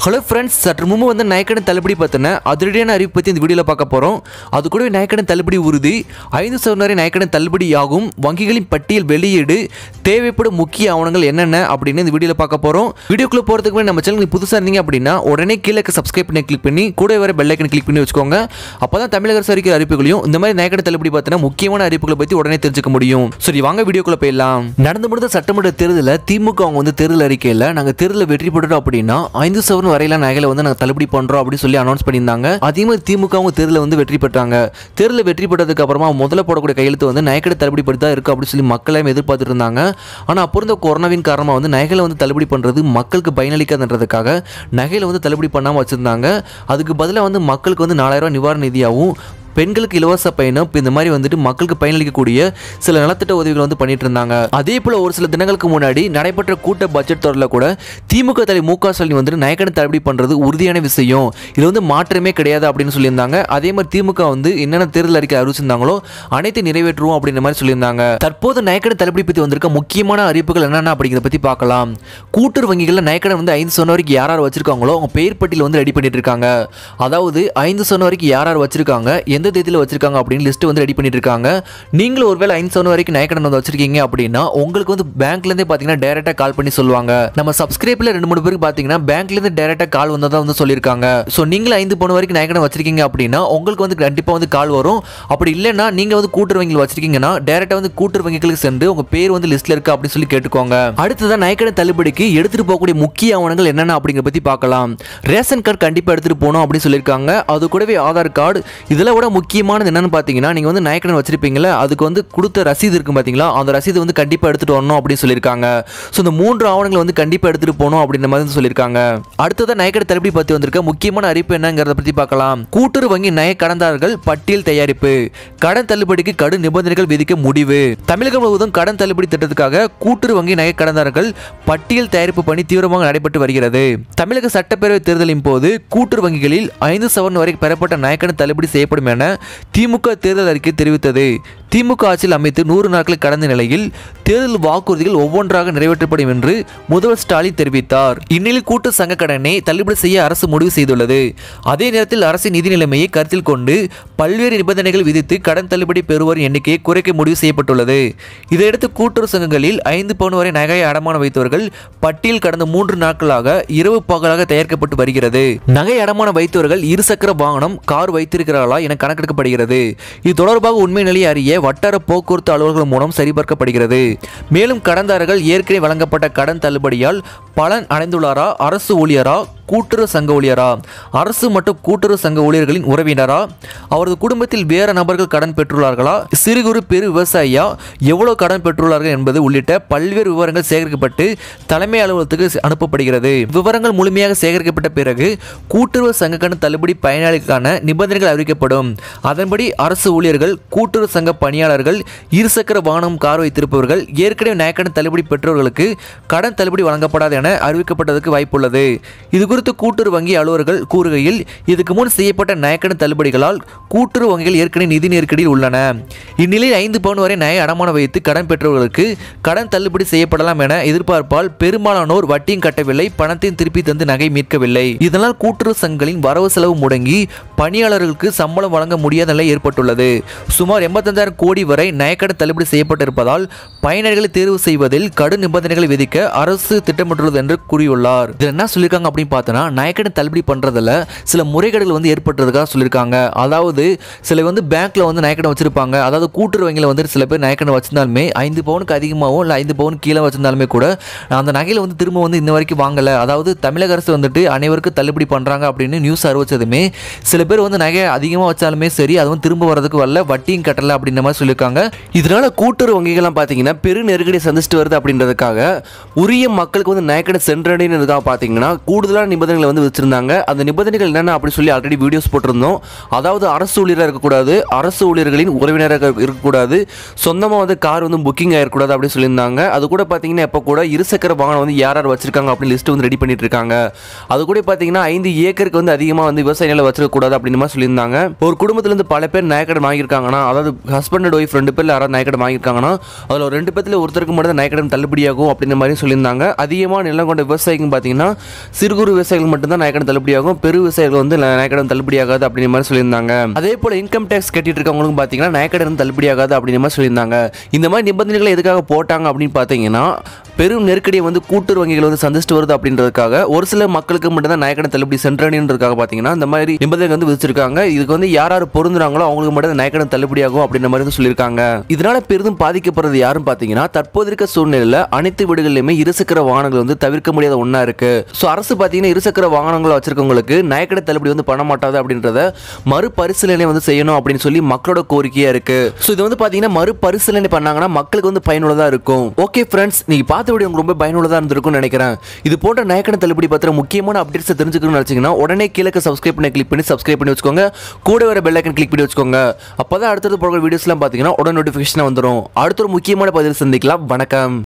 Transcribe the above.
hello friends சற்று முன்பு வந்து நயக்கடன் தள்ளுபடி பார்த்தின அதிரடியான அறிவிப்பு பற்றி இந்த வீடியோவில் பார்க்க போகிறோம் அது கூடவே நயக்கடன் தள்ளுபடி உறுதி ஐந்து சதவீதம் வரை நயக்கடன் தள்ளுபடி ஆகும் வங்கிகளின் பட்டியல் வெளியீடு தேவைப்படும் முக்கிய ஆவணங்கள் என்னென்ன அப்படின்னு இந்த வீடியோவில் பார்க்க போகிறோம் வீடியோக்குள்ளே போகிறதுக்கு முன்னாடி நம்ம சேனலுக்கு புதுசாக இருந்தீங்க அப்படின்னா உடனே கீழே சப்ஸ்கிரைப் பண்ணி கிளிக் பண்ணி கூட வர பெல் ஐக்கன் கிளிக் பண்ணி வச்சுக்கோங்க அப்போ தான் தமிழக அரசு அறிக்கிற அறிவிப்புகளையும் இந்த மாதிரி நயக்கடன் தள்ளுபடி பார்த்தினா முக்கியமான அறிவிப்புகளை பற்றி உடனே தெரிஞ்சுக்க முடியும் சரி வாங்க வீடியோக்குள்ளே போயிடலாம் நடந்து முடிந்த சட்டமன்ற தேர்தலில் திமுக அவங்க வந்து தேர்தல் அறிக்கையில் நாங்கள் தேர்தலில் வெற்றி பெற்றுட்டோம் அப்படின்னா ஐந்து சவரன் வரையில நகைகளை வந்து நாங்கள் தள்ளுபடி பண்ணுறோம் அப்படின்னு சொல்லி அனௌன்ஸ் பண்ணியிருந்தாங்க அதே மாதிரி திமுக அவங்க தேர்தலில் வந்து வெற்றி பெற்றாங்க தேர்தலில் வெற்றி பெற்றதுக்கு அப்புறமா முதல்ல போடக்கூடிய கையெழுத்து வந்து நகைக்கடை தள்ளுபடி படி தான் இருக்குது அப்படின்னு சொல்லி மக்கள் எல்லாம் எதிர்பார்த்துட்டு இருந்தாங்க ஆனால் அப்போ இருந்த கொரோனாவின் காரணமாக வந்து நகைகளை வந்து தள்ளுபடி பண்ணுறது மக்களுக்கு பயனளிக்காதுன்றதுக்காக நகைகளை வந்து தள்ளுபடி பண்ணாமல் வச்சுருந்தாங்க அதுக்கு பதிலாக வந்து மக்களுக்கு வந்து நாலாயிரம் ரூபாய் நிவாரண நிதியாகவும் பெண்களுக்கு இலவச பயணம் இப்போ இந்த மாதிரி வந்துட்டு மக்களுக்கு பயனளிக்கக்கூடிய சில நலத்திட்ட உதவிகள் வந்து பண்ணிட்டு இருந்தாங்க அதே போல ஒரு சில தினங்களுக்கு முன்னாடி நடைபெற்ற கூட்ட பட்ஜெட் தொடரில் கூட திமுக தலைவர் மு க ஸ்டாலின் வந்துட்டு நயக்கடன் தள்ளுபடி பண்ணுறது உறுதியான விஷயம் இது வந்து மாற்றமே கிடையாது அப்படின்னு சொல்லியிருந்தாங்க அதே மாதிரி திமுக வந்து என்னென்ன தேர்தல் அறிக்கை அறிவிச்சிருந்தாங்களோ அனைத்து நிறைவேற்றுவோம் அப்படின்ற மாதிரி சொல்லியிருந்தாங்க தற்போது நயக்கடன் தள்ளுபடி பற்றி வந்திருக்க முக்கியமான அறிவிப்புகள் என்னென்ன அப்படிங்கிறத பற்றி பார்க்கலாம் கூட்டுறவு வங்கிகளில் நயக்கடன் வந்து ஐந்து சொன்ன வரைக்கும் யார் யார் வச்சிருக்காங்களோ அவங்க பெயர் பட்டியல் வந்து ரெடி பண்ணிட்டு இருக்காங்க அதாவது ஐந்து சொன்ன வரைக்கும் யார் யார் வச்சிருக்காங்க எந்த தேதியில் வச்சிருக்காங்க அப்படின்னு லிஸ்ட் வந்து ரெடி பண்ணிட்டு இருக்காங்க நீங்களும் ஒருவேளை ஐந்து சொன்ன வரைக்கும் நயக்கடன் வந்து வச்சிருக்கீங்க அப்படின்னா உங்களுக்கு வந்து பேங்க்லேருந்தே பார்த்தீங்கன்னா டேரெக்டாக கால் பண்ணி சொல்லுவாங்க நம்ம சப்ஸ்கிரைபில் ரெண்டு மூணு பேருக்கு பார்த்தீங்கன்னா பேங்க்லேருந்து டேரெக்டாக கால் வந்ததாக வந்து சொல்லியிருக்காங்க ஸோ நீங்களும் ஐந்து பணம் வரைக்கும் நயக்கடன் வச்சிருக்கீங்க அப்படின்னா உங்களுக்கு வந்து கண்டிப்பாக வந்து கால் வரும் அப்படி இல்லைன்னா நீங்கள் வந்து கூட்டுறவு வங்கியில் வச்சிருக்கீங்கன்னா டேரெக்டாக வந்து கூட்டுறவு வங்கிகளுக்கு சென்று உங்கள் பேர் வந்து லிஸ்ட்டில் இருக்கு அப்படின்னு சொல்லி கேட்டுக்கோங்க அடுத்ததான் நயக்கடன் தள்ளுபடிக்கு எடுத்துகிட்டு போகக்கூடிய முக்கிய ஆவணங்கள் என்னென்ன அப்படிங்கிறத பற்றி பார்க்கலாம் ரேஷன் கார்டு கண்டிப்பாக எடுத்துகிட்டு போகணும் அப்படின்னு சொல்லியிருக்காங்க அது கூடவே ஆதார் கார்டு இதில் விட முக்கியமானது என்னன்னு பார்த்தீங்கன்னா நீங்கள் வந்து நயக்கடன் வச்சிருப்பீங்களா அதுக்கு வந்து கொடுத்த ரசீது இருக்கும் பார்த்தீங்களா அந்த ரசீது வந்து கண்டிப்பாக எடுத்துகிட்டு வரணும் அப்படின்னு சொல்லியிருக்காங்க ஸோ இந்த மூன்று ஆவணங்களை வந்து கண்டிப்பாக எடுத்துகிட்டு போகணும் அப்படின்ற மாதிரி வந்து சொல்லியிருக்காங்க அடுத்ததான் நயக்கடை தள்ளுபடி பற்றி வந்திருக்க முக்கியமான அறிவிப்பு என்னங்கிறத பற்றி பார்க்கலாம் கூட்டுறவு வங்கி நய கடன்தாரர்கள் பட்டியல் தயாரிப்பு கடன் தள்ளுபடிக்கு கடும் நிபந்தனைகள் விதிக்க முடிவு தமிழகம் முழுவதும் கடன் தள்ளுபடி திட்டத்துக்காக கூட்டுறவு வங்கி நய கடன்தாரர்கள் பட்டியல் தயாரிப்பு பணி தீவிரமாக நடைபெற்று வருகிறது தமிழக சட்டப்பேரவை தேர்தலின் போது கூட்டுறவு வங்கிகளில் ஐந்து சவரன் வரை பெறப்பட்ட நயக்கடன் தள்ளுபடி செய்யப்படும் என திமுக தேர்தல் அறிக்கை தெரிவித்தது திமுக ஆட்சியில் அமைத்து நூறு நாட்களை கடந்த நிலையில் தேர்தல் வாக்குறுதிகள் ஒவ்வொன்றாக நிறைவேற்றப்படும் என்று முதல்வர் ஸ்டாலின் தெரிவித்தார் இந்நிலையில் கூட்டு சங்க கடனை தள்ளுபடி செய்ய அரசு முடிவு செய்துள்ளது அதே நேரத்தில் அரசின் நிதி நிலைமையை கருத்தில் கொண்டு பல்வேறு நிபந்தனைகள் விதித்து கடன் தள்ளுபடி பெறுவோரின் எண்ணிக்கையை குறைக்க முடிவு செய்யப்பட்டுள்ளது இதையடுத்து கூட்டுறவு சங்கங்களில் ஐந்து பவுன் வரை நகையை அடமானம் வைத்தவர்கள் பட்டியல் கடந்த மூன்று நாட்களாக இரவு பகலாக தயாரிக்கப்பட்டு வருகிறது நகை அடமானம் வைத்தவர்கள் இருசக்கர வாகனம் கார் வைத்திருக்கிறார்களா என கணக்கெடுக்கப்படுகிறது இது தொடர்பாக உண்மை நிலையை அறிய வட்டார போக்குவரத்து அலுவலர்கள் மூலம் சரிபார்க்கப்படுகிறது மேலும் கடன்தாரர்கள் ஏற்கனவே வழங்கப்பட்ட கடன் தள்ளுபடியால் பலன் அடைந்துள்ளாரா அரசு ஊழியரா கூட்டுறவு சங்க ஊழியரா அரசு மற்றும் கூட்டுறவு சங்க ஊழியர்களின் உறவினரா அவரது குடும்பத்தில் வேற நபர்கள் கடன் பெற்றுள்ளார்களா சிறு குறு பெரு விவசாயியா எவ்வளவு கடன் பெற்றுள்ளார்கள் என்பது உள்ளிட்ட பல்வேறு விவரங்கள் சேகரிக்கப்பட்டு தலைமை அலுவலகத்துக்கு அனுப்பப்படுகிறது விவரங்கள் முழுமையாக சேகரிக்கப்பட்ட பிறகு கூட்டுறவு சங்க கடன் தள்ளுபடி பயனாளிக்கான நிபந்தனைகள் அறிவிக்கப்படும் அதன்படி அரசு ஊழியர்கள் கூட்டுறவு சங்க பணியாளர்கள் இருசக்கர வாகனம் கார் வைத்திருப்பவர்கள் ஏற்கனவே நயக்கடன் தள்ளுபடி பெற்றவர்களுக்கு கடன் தள்ளுபடி வழங்கப்படாது என அறிவிக்கப்பட்டதற்கு வாய்ப்புள்ளது இது குறித்து கூட்டுறவு வங்கி அலுவலர்கள் கூறுகையில் இதுக்கு முன் செய்யப்பட்ட நயக்கடன் தள்ளுபடிகளால் கூட்டுறவு வங்கிகள் ஏற்கனவே நிதி நெருக்கடியில் உள்ளன இந்நிலையில் ஐந்து பவுன் வரை நய அடமானம் வைத்து கடன் பெற்றவர்களுக்கு கடன் தள்ளுபடி செய்யப்படலாம் என எதிர்பார்ப்பால் பெரும்பாலானோர் வட்டியும் கட்டவில்லை பணத்தையும் திருப்பி தந்து நகை மீட்கவில்லை இதனால் கூட்டுறவு சங்கங்களின் வரவு செலவு முடங்கி பணியாளர்களுக்கு சம்பளம் வழங்க முடியாத நிலை ஏற்பட்டுள்ளது சுமார் எண்பத்தஞ்சாயிரம் கோடி வரை நயக்கடன் தள்ளுபடி செய்யப்பட்டிருப்பதால் பயனர்களை தேர்வு செய்வதில் கடும் நிபந்தனைகளை விதிக்க அரசு திட்டமிட்டுள்ளது என்று கூறியுள்ளார் இதில் என்ன சொல்லியிருக்காங்க அப்படின்னு பார்த்தோன்னா நயக்கடன் தள்ளுபடி பண்ணுறதுல சில முறைகேடுகள் வந்து ஏற்பட்டுறதுக்காக சொல்லியிருக்காங்க அதாவது சில வந்து பேங்க்ல வந்து நயக்கடன் வச்சிருப்பாங்க அதாவது கூட்டுறவு வங்கியில் வந்து சில பேர் நயக்கடன் வச்சிருந்தாலுமே ஐந்து பவுனுக்கு அதிகமாகவும் இல்லை ஐந்து பவுன் கீழே வச்சிருந்தாலுமே கூட அந்த நகையில் வந்து திரும்ப வந்து இன்ன வரைக்கும் வாங்கலை அதாவது தமிழக அரசு வந்துட்டு அனைவருக்கும் தள்ளுபடி பண்ணுறாங்க அப்படின்னு நியூஸ் அறிவிச்சதுமே சில பேர் வந்து நகை அதிகமாக வச்சாலுமே சரி அது வந்து திரும்ப வரதுக்கு வரல வட்டியும் கட்டலை அப்படின்ற மாதிரி சொல்லியிருக்காங்க இதனால கூட்டுறவு வங்கிகள்லாம் பார்த்தீங்கன்னா பெரு நெருக்கடி சந்திச்சுட்டு வருது அப்படின்றதுக்காக உரிய மக்களுக்கு வந்து நயக்கடை சென்றடைனதுக்காக பார்த்தீங்கன்னா கூடுதலான நிபந்தனைகளை வந்து வச்சிருந்தாங்க அந்த நிபந்தனைகள் என்னென்ன அப்படி சொல்லி ஆல்ரெடி வீடியோஸ் போட்டிருந்தோம் அதாவது அரசு ஊழியராக இருக்கக்கூடாது அரசு ஊழியர்களின் உறவினராக இருக்கக்கூடாது சொந்தமாக வந்து கார் வந்து புக்கிங் ஆகிடக்கூடாது அப்படின்னு சொல்லியிருந்தாங்க அது கூட பார்த்தீங்கன்னா இப்போ கூட இருசக்கர வாகனம் வந்து யார் யார் வச்சிருக்காங்க அப்படின்னு லிஸ்ட் வந்து ரெடி பண்ணிட்டு இருக்காங்க அது கூட பார்த்தீங்கன்னா ஐந்து ஏக்கருக்கு வந்து அதிகமாக வந்து விவசாய நிலம் வச்சிருக்கக்கூடாது அப்படின்னு மாதிரி சொல்லியிருந்தாங்க ஒரு குடும்பத்திலேருந்து பல பேர் நயக்கடன் வாங்கியிருக்காங்கன்னா அதாவது ஹஸ்பண்ட் அண்ட் ஒய்ஃப் ரெண்டு பேர் யாராவது நயக்கடன் வாங்கியிருக்காங்கன்னா அதில் ஒரு ரெண்டு பேர்த்தில் ஒருத்தருக்கு மட்டும் தான் நயக்கடன் தள்ளுபடியாகும் அப்படின்ற மாதிரி சொல்லியிருந்தாங்க அதிகமான நிலம் நிலம் கொண்ட விவசாயிக்கும் பார்த்தீங்கன்னா சிறு குறு விவசாயிகள் மட்டும்தான் நயக்கடன் தள்ளுபடியாகும் பெரு விவசாயிகள் வந்து நயக்கடன் தள்ளுபடியாகாது அப்படின்ற மாதிரி சொல்லியிருந்தாங்க அதே போல இன்கம் டேக்ஸ் கட்டிட்டு இருக்கவங்களுக்கும் பார்த்தீங்கன்னா நயக்கடன் தள்ளுபடியாகாது அப்படின்ற மாதிரி சொல்லியிருந்தாங்க இந்த மாதிரி நிபந்தனைகளை எதுக்காக போட்டாங்க அப்படின்னு பார்த்தீங்கன்னா பெரும் நெருக்கடியை வந்து கூட்டுறவு வங்கிகள் வந்து சந்திச்சுட்டு வருது அப்படின்றதுக்காக ஒரு சில மக்களுக்கு மட்டும்தான் நயக்கடன் தள்ளுபடி சென்றடைன்றதுக்காக பார்த்தீங்கன்னா இந்த மாதிரி நிபந்தனை வந்து விதிச்சிருக்காங்க இதுக்கு வந்து யார் யார் பொருந்துறாங்களோ அவங்களுக்கு மட்டும் தான் நயக்கடன் தள்ளுபடியாகும் அப்படின்ற மாதிரி வந்து சொல்லியிருக்காங்க இதனால பெரிதும் பாதிக்கப்படுறது யாரும் பார்த்தீங்கன்னா தற்போது இருக்க சூழ்நிலையில் அனைத்து வீடுகளிலுமே இருசக்கர வாகனங்கள் வந்து தவிர்க்க முடியாத ஒன்றா இருக்கு ஸோ அரசு பார்த்தீங்கன்னா இருசக்கர வாகனங்களை வச்சிருக்கவங்களுக்கு நயக்கடன் தள்ளுபடி வந்து பண்ண மாட்டாது அப்படின்றத மறுபரிசீலனை வந்து செய்யணும் அப்படின்னு சொல்லி மக்களோட கோரிக்கையா இருக்கு ஸோ இது வந்து பார்த்தீங்கன்னா மறுபரிசீலனை பண்ணாங்கன்னா மக்களுக்கு வந்து பயனுள்ளதாக இருக்கும் ஓகே ஃப்ரெண்ட்ஸ் நீங்க பார்த்த வீடியோ உங்களுக்கு ரொம்ப பயனுள்ளதாக இருந்திருக்கும்னு நினைக்கிறேன் இது போன்ற நயக்கடன் தள்ளுபடி பத்திர முக்கியமான அப்டேட்ஸை தெரிஞ்சுக்கணும்னு நினைச்சீங்கன்னா உடனே கீழே சப்ஸ்கிரைப் பண்ணி கிளிக் பண்ணி சப்ஸ்கிரைப் பண்ணி வச்சுக்கோங்க கூட வர பெல் ஐக்கன் கிளிக் பண்ணி வச்சுக்கோங்க அப்பதான் அடுத்தது போகிற வீடியோஸ்லாம் பார்த்தீங்கன்னா உடனே நோட்டிஃபிகேஷன் வந்துடும் அடுத்த ஒரு முக்கியமான பதில் சந்திக்கலாம் வணக்கம்